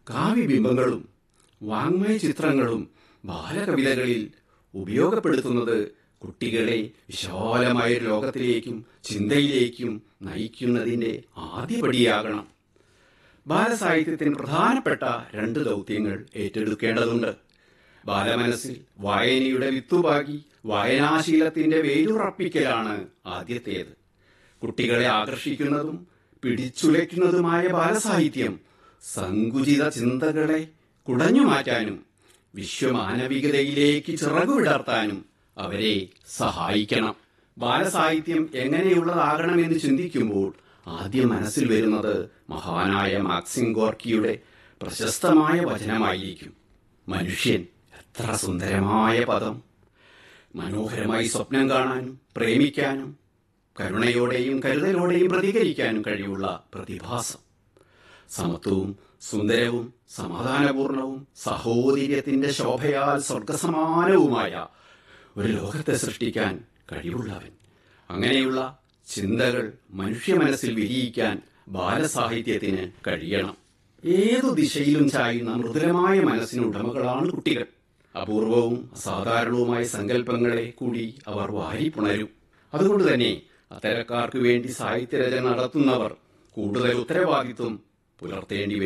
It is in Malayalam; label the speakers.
Speaker 1: കാവ്യബിംബങ്ങളും വാങ്മയ ചിത്രങ്ങളും ബാലകവിതകളിൽ ഉപയോഗപ്പെടുത്തുന്നത് കുട്ടികളെ വിശാലമായ ഒരു ലോകത്തിലേക്കും ചിന്തയിലേക്കും നയിക്കുന്നതിൻ്റെ ആദ്യപടിയാകണം ബാലസാഹിത്യത്തിന് പ്രധാനപ്പെട്ട രണ്ട് ദൗത്യങ്ങൾ ഏറ്റെടുക്കേണ്ടതുണ്ട് ബാലമനസ്സിൽ വായനയുടെ വിത്തുപാകി വായനാശീലത്തിന്റെ വേരുറപ്പിക്കലാണ് ആദ്യത്തേത് കുട്ടികളെ ആകർഷിക്കുന്നതും പിടിച്ചുലയ്ക്കുന്നതുമായ ബാലസാഹിത്യം സങ്കുചിത ചിന്തകളെ കുടഞ്ഞു മാറ്റാനും വിശ്വമാനവികതയിലേക്ക് ചിറകുവിടർത്താനും അവരെ സഹായിക്കണം ബാലസാഹിത്യം എങ്ങനെയുള്ളതാകണമെന്ന് ചിന്തിക്കുമ്പോൾ ആദ്യം മനസ്സിൽ വരുന്നത് മഹാനായ മാക്സിം ഗോർക്കിയുടെ പ്രശസ്തമായ വചനമായിരിക്കും മനുഷ്യൻ എത്ര സുന്ദരമായ പദം മനോഹരമായി സ്വപ്നം കാണാനും പ്രേമിക്കാനും കരുണയോടെയും കരുതലോടെയും പ്രതികരിക്കാനും കഴിവുള്ള പ്രതിഭാസം സമത്വവും സുന്ദരവും സമാധാനപൂർണവും സഹോദര്യത്തിന്റെ ശോഭയാൽ സ്വർഗസമാനവുമായ ഒരു ലോകത്തെ സൃഷ്ടിക്കാൻ കഴിവുള്ളവൻ അങ്ങനെയുള്ള ചിന്തകൾ മനുഷ്യ മനസ്സിൽ വിരിയിക്കാൻ ബാലസാഹിത്യത്തിന് കഴിയണം ഏതു ദിശയിലും ചായുന്ന മൃദുലമായ മനസ്സിന് ഉടമകളാണ് കുട്ടികൾ അപൂർവവും അസാധാരണവുമായ സങ്കല്പങ്ങളെ കൂടി അവർ വാരിപ്പുണരും അതുകൊണ്ട് തന്നെ അത്തരക്കാർക്ക് വേണ്ടി സാഹിത്യരചന നടത്തുന്നവർ കൂടുതൽ ഉത്തരവാദിത്വം പുലർത്തേണ്ടി